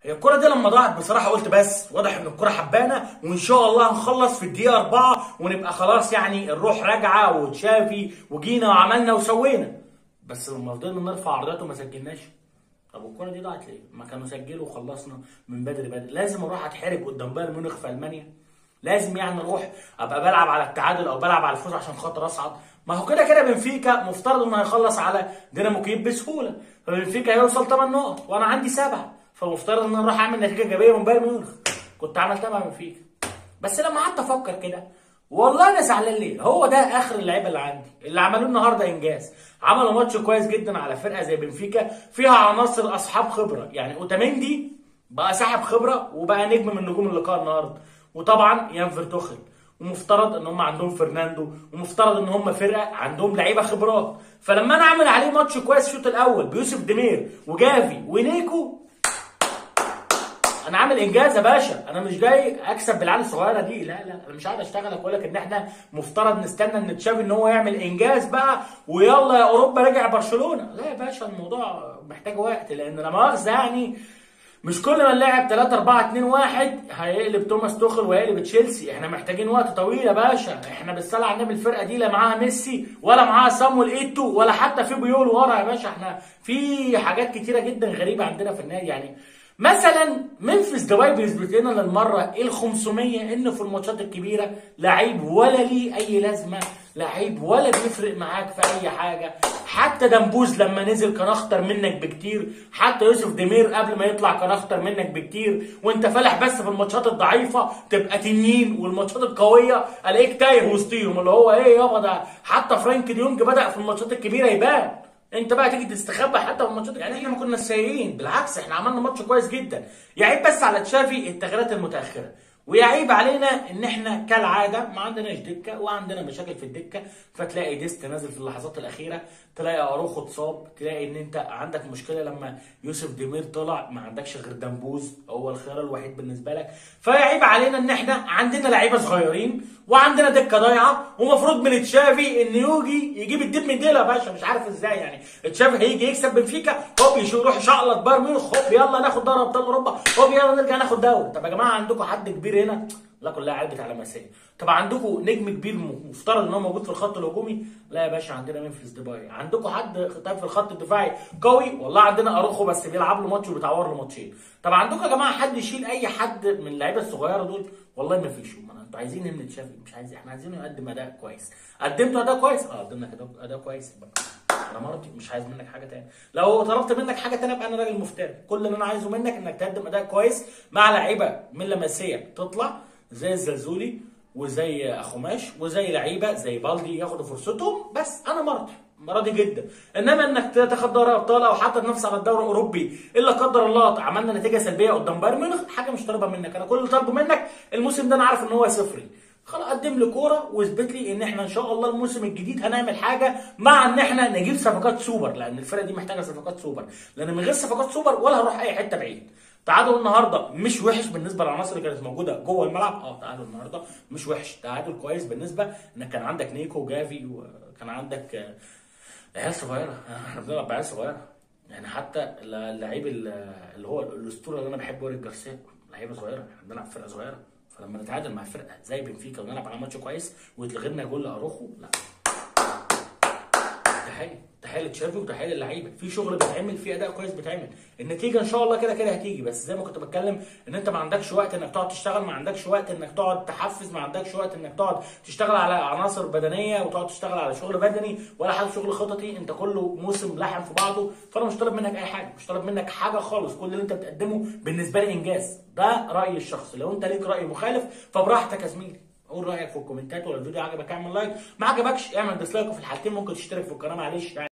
هي الكرة دي لما ضاعت بصراحة قلت بس واضح ان الكرة حبانة وان شاء الله هنخلص في الدقيقة أربعة ونبقى خلاص يعني الروح راجعة وتشافي وجينا وعملنا وسوينا بس لما فضلنا نرفع عرضيات وما سجلناش طب الكرة دي ضاعت ليه؟ ما كانوا سجلوا وخلصنا من بدري بدري لازم اروح اتحرج قدام بايرن ميونخ في المانيا لازم يعني اروح ابقى بلعب على التعادل او بلعب على الفوز عشان خاطر اصعد ما هو كده كده بنفيكا مفترض انه هيخلص على دينامو كييف بسهوله فبنفيكا هيوصل 8 نقط وانا عندي سبعه فمفترض ان انا اروح اعمل نتيجه ايجابيه من بايرن ميونخ كنت عملتها مع بنفيكا بس لما قعدت افكر كده والله انا زعلان ليه هو ده اخر اللعيبه اللي عندي اللي عملوه النهارده انجاز عملوا ماتش كويس جدا على فرقه زي بنفيكا فيها عناصر اصحاب خبره يعني اوتاميندي بقى صاحب خبره وبقى نجم من نجوم اللقاء النهارده وطبعا يان فيرتوخل ومفترض ان هم عندهم فرناندو ومفترض ان هم فرقه عندهم لعيبه خبرات فلما انا اعمل عليه ماتش كويس الشوط الاول بيوسف ديمير وجافي ونيكو انا عامل انجاز يا باشا انا مش جاي اكسب بالعيال الصغيره دي لا لا انا مش قاعد اشتغل اقول لك ان احنا مفترض نستنى ان تشافي ان هو يعمل انجاز بقى ويلا يا اوروبا رجع برشلونه لا يا باشا الموضوع محتاج وقت لان لا مؤاخذه يعني مش كل ما نلعب 3 4 2 1 هيقلب توماس توخل وهيقلب تشيلسي احنا محتاجين وقت طويل يا باشا احنا بالصلاه على النبي الفرقه دي لا معاها ميسي ولا معاها صامويل ايتو ولا حتى في بيول ورا يا باشا احنا في حاجات كتيره جدا غريبه عندنا في النادي يعني مثلا منفس دبي بيثبت لنا للمره ال 500 انه في الماتشات الكبيره لعيب ولا ليه اي لازمه لعيب ولا بيفرق معاك في اي حاجه حتى دمبوز لما نزل كان اخطر منك بكتير حتى يوسف ديمير قبل ما يطلع كان اخطر منك بكتير وانت فالح بس في الماتشات الضعيفه تبقى تنين والماتشات القويه الاقيك تايه وسطيهم اللي هو ايه يابا ده حتى فرانك ديونج بدا في الماتشات الكبيره يبان انت بقى تيجي تستخبى حتى في الماتشات يعني احنا ما كنا سيئين بالعكس احنا عملنا ماتش كويس جدا يعيب بس على تشافي التغييرات المتاخره ويعيب علينا ان احنا كالعاده ما عندناش دكه وعندنا مشاكل في الدكه فتلاقي ديست نازل في اللحظات الاخيره تلاقي اروخو اتصاب تلاقي ان انت عندك مشكله لما يوسف ديمير طلع ما عندكش غير دمبوز هو الخيار الوحيد بالنسبه لك فيعيب علينا ان احنا عندنا لعيبه صغيرين وعندنا دكه ضايعه ومفروض من تشافي ان يوجي يجيب الدب من ديلا يا باشا مش عارف ازاي يعني تشافي هيجي يكسب بنفيكا هوب يروح يشقلط بايرن ميونخ هوب يلا ناخد دوري ابطال اوروبا هوب يلا نرجع ناخد دوري طب يا جماعه عندكم حد كبير هنا لا كلها عيال بتاع لمسيه طب عندكم نجم كبير مفترض ان هو موجود في الخط الهجومي لا يا باشا عندنا منفس ديباي عندكم حد طيب في الخط الدفاعي قوي والله عندنا اروخو بس بيلعب له ماتش وبيتعور له ماتشين طب عندكم يا جماعه حد يشيل اي حد من اللعيبه الصغيره دول والله ما فيش ما انتوا عايزين من تشافي مش عايزين احنا عايزينه يقدم اداء كويس قدمتوا اداء كويس اه قدمنا اداء اداء كويس يبقى انا مرضي مش عايز منك حاجه تاني لو طلبت منك حاجه تانيه ابقى انا راجل مفتري كل اللي انا عايزه منك انك تقدم اداء كويس مع لعيبه من لمسيه تطلع زي الزلزولي وزي اخوماش وزي لعيبه زي بالدي ياخدوا فرصتهم بس انا مرضي راضي جدا انما انك تاخد دوري ابطال او حتى تنافس على الدوري الاوروبي الا قدر الله عملنا نتيجه سلبيه قدام بايرن ميونخ حاجه مش طالبها منك انا كل اللي طالبه منك الموسم ده انا عارف ان هو صفري خلاص قدم لي كوره واثبت لي ان احنا ان شاء الله الموسم الجديد هنعمل حاجه مع ان احنا نجيب صفقات سوبر لان الفرقه دي محتاجه صفقات سوبر لان من غير صفقات سوبر ولا هروح اي حته بعيد تعادل النهارده مش وحش بالنسبه للعناصر اللي كانت موجوده جوه الملعب اه تعادل النهارده مش وحش تعادل كويس بالنسبه انك كان عندك نيكو وجافي وكان عندك عيال صغيره احنا بنلعب بعيال صغيره يعني حتى اللعيب اللي هو الاسطوره اللي انا بحبه اوريك جارسيا لعيبه صغيره احنا بنلعب فرقه صغيره فلما نتعادل مع فرقه زي بنفيكا ونلعب على ماتش كويس ويتلغي لنا جول لاروخو لا تحيه تحيه لتشافي وتحيه للعيبه في شغل بيتعمل في اداء كويس بيتعمل النتيجه ان شاء الله كده كده هتيجي بس زي ما كنت بتكلم ان انت ما عندكش وقت انك تقعد تشتغل ما عندكش وقت انك تقعد تحفز ما عندكش وقت انك تقعد تشتغل على عناصر بدنيه وتقعد تشتغل على شغل بدني ولا حتى شغل خططي انت كله موسم لحم في بعضه فانا مش طالب منك اي حاجه مش طالب منك حاجه خالص كل اللي انت بتقدمه بالنسبه لي انجاز ده رايي الشخصي لو انت ليك راي مخالف فبراحتك يا زميلي قول رايك في الكومنتات ولو الفيديو عجبك اعمل لايك ما عجبكش اعمل ديسلايك وفي الحالتين ممكن تشترك في القناه معلش يعني